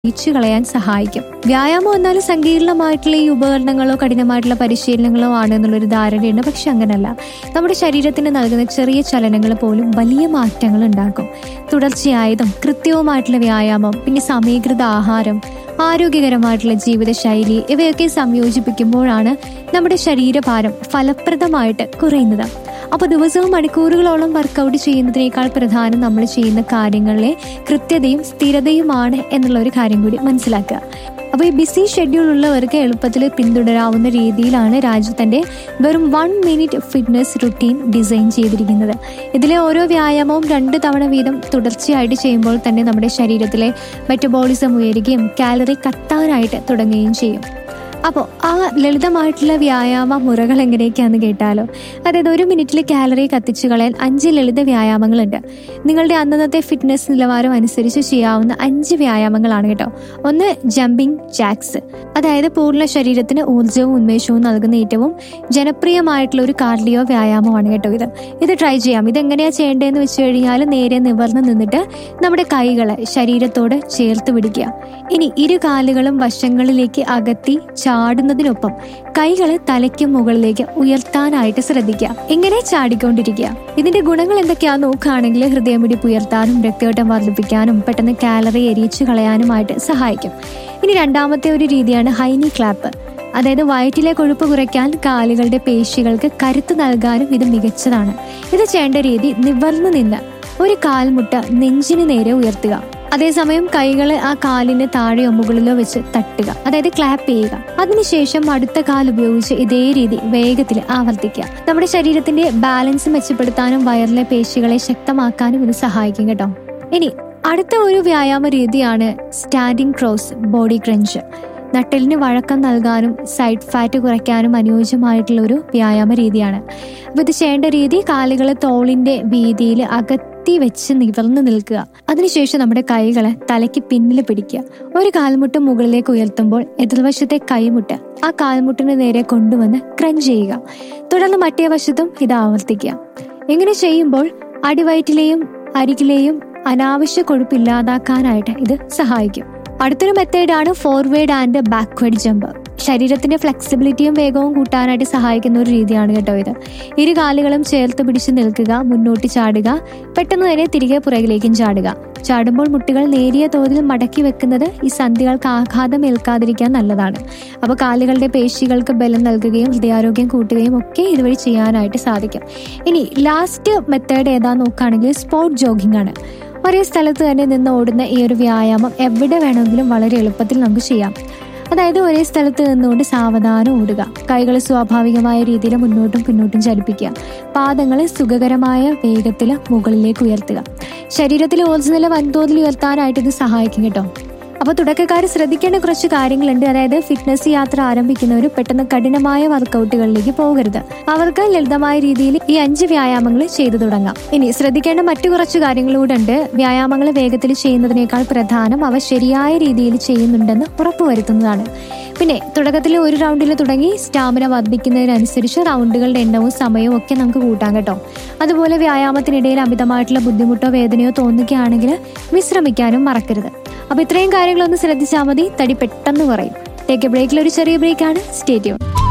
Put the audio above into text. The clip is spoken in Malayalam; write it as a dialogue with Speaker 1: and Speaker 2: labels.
Speaker 1: ഇച്ചു കളയാൻ സഹായിക്കും വ്യായാമം എന്നാൽ സങ്കീർണമായിട്ടുള്ള ഈ ഉപകരണങ്ങളോ കഠിനമായിട്ടുള്ള പരിശീലനങ്ങളോ ആണ് എന്നുള്ളൊരു ധാരണയുണ്ട് പക്ഷെ അങ്ങനല്ല നമ്മുടെ ശരീരത്തിന് നൽകുന്ന ചെറിയ ചലനങ്ങൾ പോലും വലിയ മാറ്റങ്ങൾ ഉണ്ടാക്കും തുടർച്ചയായതും കൃത്യവുമായിട്ടുള്ള വ്യായാമം പിന്നെ സമീകൃത ആഹാരം ആരോഗ്യകരമായിട്ടുള്ള ജീവിതശൈലി ഇവയൊക്കെ സംയോജിപ്പിക്കുമ്പോഴാണ് നമ്മുടെ ശരീരഭാരം ഫലപ്രദമായിട്ട് കുറയുന്നത് അപ്പോൾ ദിവസവും മണിക്കൂറുകളോളം വർക്കൗട്ട് ചെയ്യുന്നതിനേക്കാൾ പ്രധാനം നമ്മൾ ചെയ്യുന്ന കാര്യങ്ങളിലെ കൃത്യതയും സ്ഥിരതയുമാണ് എന്നുള്ള ഒരു കാര്യം കൂടി മനസ്സിലാക്കുക അപ്പോൾ ഈ ബിസി ഷെഡ്യൂൾ ഉള്ളവർക്ക് എളുപ്പത്തിൽ പിന്തുടരാവുന്ന രീതിയിലാണ് രാജ്യത്തിന്റെ വെറും one minute fitness routine design ചെയ്തിരിക്കുന്നത് ഇതിലെ ഓരോ വ്യായാമവും രണ്ട് തവണ വീതം തുടർച്ചയായിട്ട് ചെയ്യുമ്പോൾ തന്നെ നമ്മുടെ ശരീരത്തിലെ മെറ്റബോളിസം ഉയരുകയും കാലറി കത്താനായിട്ട് തുടങ്ങുകയും ചെയ്യും അപ്പോൾ ആ ലളിതമായിട്ടുള്ള വ്യായാമ മുറകൾ എങ്ങനെയൊക്കെയാന്ന് കേട്ടാലോ അതായത് ഒരു മിനിറ്റിൽ കാലറി കത്തിച്ചു കളയാൻ അഞ്ച് ലളിത വ്യായാമങ്ങളുണ്ട് നിങ്ങളുടെ അന്നത്തെ ഫിറ്റ്നസ് നിലവാരം അനുസരിച്ച് ചെയ്യാവുന്ന അഞ്ച് വ്യായാമങ്ങളാണ് കേട്ടോ ഒന്ന് ജമ്പിംഗ് ജാക്സ് അതായത് പൂർണ്ണ ശരീരത്തിന് ഊർജ്ജവും ഉന്മേഷവും നൽകുന്ന ഏറ്റവും ജനപ്രിയമായിട്ടുള്ള ഒരു കാർഡിയോ വ്യായാമമാണ് കേട്ടോ ഇത് ഇത് ട്രൈ ചെയ്യാം ഇത് എങ്ങനെയാ ചെയ്യേണ്ടതെന്ന് വെച്ച് കഴിഞ്ഞാൽ നേരെ നിവർന്ന് നിന്നിട്ട് നമ്മുടെ കൈകളെ ശരീരത്തോട് ചേർത്ത് പിടിക്കുക ഇനി ഇരു കാലുകളും വശങ്ങളിലേക്ക് അകത്തി ചാടുന്നതിനൊപ്പം കൈകള് തലയ്ക്ക് മുകളിലേക്ക് ഉയർത്താനായിട്ട് ശ്രദ്ധിക്കുക ഇങ്ങനെ ചാടിക്കൊണ്ടിരിക്കുക ഇതിന്റെ ഗുണങ്ങൾ എന്തൊക്കെയാ നോക്കുകയാണെങ്കിൽ ഹൃദയമിടിപ്പ് ഉയർത്താനും രക്തയോട്ടം വർദ്ധിപ്പിക്കാനും പെട്ടെന്ന് കാലറി എരിയിച്ചു കളയാനുമായിട്ട് സഹായിക്കും ഇനി രണ്ടാമത്തെ ഒരു രീതിയാണ് ഹൈനി ക്ലാപ്പ് അതായത് വയറ്റിലെ കൊഴുപ്പ് കുറയ്ക്കാൻ കാലുകളുടെ പേശികൾക്ക് കരുത്ത് നൽകാനും ഇത് മികച്ചതാണ് ഇത് ചെയ്യേണ്ട രീതി നിവർന്നു നിന്ന് ഒരു കാൽമുട്ട നെഞ്ചിന് നേരെ ഉയർത്തുക അതേസമയം കൈകൾ ആ കാലിന് താഴെയോ മുകളിലോ വെച്ച് തട്ടുക അതായത് ക്ലാപ്പ് ചെയ്യുക അതിനുശേഷം അടുത്ത കാൽ ഉപയോഗിച്ച് ഇതേ രീതി വേഗത്തിൽ ആവർത്തിക്കുക നമ്മുടെ ശരീരത്തിന്റെ ബാലൻസ് മെച്ചപ്പെടുത്താനും വയറിലെ പേശികളെ ശക്തമാക്കാനും ഇത് സഹായിക്കും കേട്ടോ ഇനി അടുത്ത ഒരു വ്യായാമ രീതിയാണ് സ്റ്റാൻഡിംഗ് ക്രോസ് ബോഡി ക്രഞ്ച് നട്ടലിന് വഴക്കം നൽകാനും സൈഡ് ഫാറ്റ് കുറയ്ക്കാനും അനുയോജ്യമായിട്ടുള്ള ഒരു വ്യായാമ രീതിയാണ് അപ്പോൾ ഇത് ചെയ്യേണ്ട രീതി കാലുകൾ തോളിന്റെ വീതിയിൽ അകത്തി വെച്ച് നിവർന്നു നിൽക്കുക അതിനുശേഷം നമ്മുടെ കൈകളെ തലയ്ക്ക് പിന്നിൽ പിടിക്കുക ഒരു കാൽമുട്ട് മുകളിലേക്ക് ഉയർത്തുമ്പോൾ എതിർവശത്തെ കൈമുട്ട് ആ കാൽമുട്ടിന് നേരെ കൊണ്ടുവന്ന് ക്രഞ്ച് ചെയ്യുക തുടർന്ന് മറ്റേ വശത്തും ഇത് ആവർത്തിക്കുക ഇങ്ങനെ ചെയ്യുമ്പോൾ അടിവയറ്റിലെയും അരികിലെയും അനാവശ്യ കൊഴുപ്പ് ഇല്ലാതാക്കാനായിട്ട് ഇത് സഹായിക്കും അടുത്തൊരു മെത്തേഡാണ് ഫോർവേഡ് ആൻഡ് ബാക്ക്വേഡ് ജമ്പ് ശരീരത്തിന്റെ ഫ്ലെക്സിബിലിറ്റിയും വേഗവും കൂട്ടാനായിട്ട് സഹായിക്കുന്ന ഒരു രീതിയാണ് കേട്ടോ ഇത് ഇരു കാലുകളും ചേർത്ത് പിടിച്ച് നിൽക്കുക മുന്നോട്ട് ചാടുക പെട്ടെന്ന് തന്നെ തിരികെ പുറകിലേക്കും ചാടുക ചാടുമ്പോൾ മുട്ടുകൾ നേരിയ തോതിൽ മടക്കി വെക്കുന്നത് ഈ സന്ധികൾക്ക് ആഘാതം ഏൽക്കാതിരിക്കാൻ നല്ലതാണ് അപ്പോൾ കാലുകളുടെ പേശികൾക്ക് ബലം നൽകുകയും ഹൃദയാരോഗ്യം കൂട്ടുകയും ഒക്കെ ഇതുവഴി ചെയ്യാനായിട്ട് സാധിക്കും ഇനി ലാസ്റ്റ് മെത്തേഡ് ഏതാ നോക്കുകയാണെങ്കിൽ സ്പോർട്ട് ജോഗിംഗ് ആണ് ഒരേ സ്ഥലത്ത് തന്നെ നിന്ന് ഓടുന്ന ഈ ഒരു വ്യായാമം എവിടെ വേണമെങ്കിലും വളരെ എളുപ്പത്തിൽ നമുക്ക് ചെയ്യാം അതായത് ഒരേ സ്ഥലത്ത് നിന്നുകൊണ്ട് സാവധാനം ഓടുക കൈകൾ സ്വാഭാവികമായ രീതിയിൽ മുന്നോട്ടും പിന്നോട്ടും ചലിപ്പിക്കുക പാദങ്ങൾ സുഖകരമായ വേഗത്തിൽ മുകളിലേക്ക് ഉയർത്തുക ശരീരത്തിലെ ഊർജ്ജനില വൻതോതിൽ ഉയർത്താനായിട്ട് ഇത് സഹായിക്കും കേട്ടോ അപ്പോൾ തുടക്കക്കാർ ശ്രദ്ധിക്കേണ്ട കുറച്ച് കാര്യങ്ങളുണ്ട് അതായത് ഫിറ്റ്നസ് യാത്ര ആരംഭിക്കുന്നവർ പെട്ടെന്ന് കഠിനമായ വർക്കൗട്ടുകളിലേക്ക് പോകരുത് അവർക്ക് ലളിതമായ രീതിയിൽ ഈ അഞ്ച് വ്യായാമങ്ങൾ ചെയ്തു തുടങ്ങാം ഇനി ശ്രദ്ധിക്കേണ്ട മറ്റു കുറച്ച് കാര്യങ്ങളൂടെ ഉണ്ട് വ്യായാമങ്ങൾ വേഗത്തിൽ ചെയ്യുന്നതിനേക്കാൾ പ്രധാനം അവ ശരിയായ രീതിയിൽ ചെയ്യുന്നുണ്ടെന്ന് ഉറപ്പുവരുത്തുന്നതാണ് പിന്നെ തുടക്കത്തിൽ ഒരു റൗണ്ടിൽ തുടങ്ങി സ്റ്റാമിന വർദ്ധിക്കുന്നതിനനുസരിച്ച് റൗണ്ടുകളുടെ എണ്ണവും സമയവും ഒക്കെ നമുക്ക് കൂട്ടാം കേട്ടോ അതുപോലെ വ്യായാമത്തിനിടയിൽ അമിതമായിട്ടുള്ള ബുദ്ധിമുട്ടോ വേദനയോ തോന്നുകയാണെങ്കിൽ വിശ്രമിക്കാനും മറക്കരുത് അപ്പൊ ഇത്രയും കാര്യങ്ങളൊന്ന് ശ്രദ്ധിച്ചാൽ മതി തടി പെട്ടെന്ന് കുറയും ടേക്ക് എ ബ്രേക്കിൽ ഒരു ചെറിയ ബ്രേക്കാണ് സ്റ്റേറ്റ്യൂൺ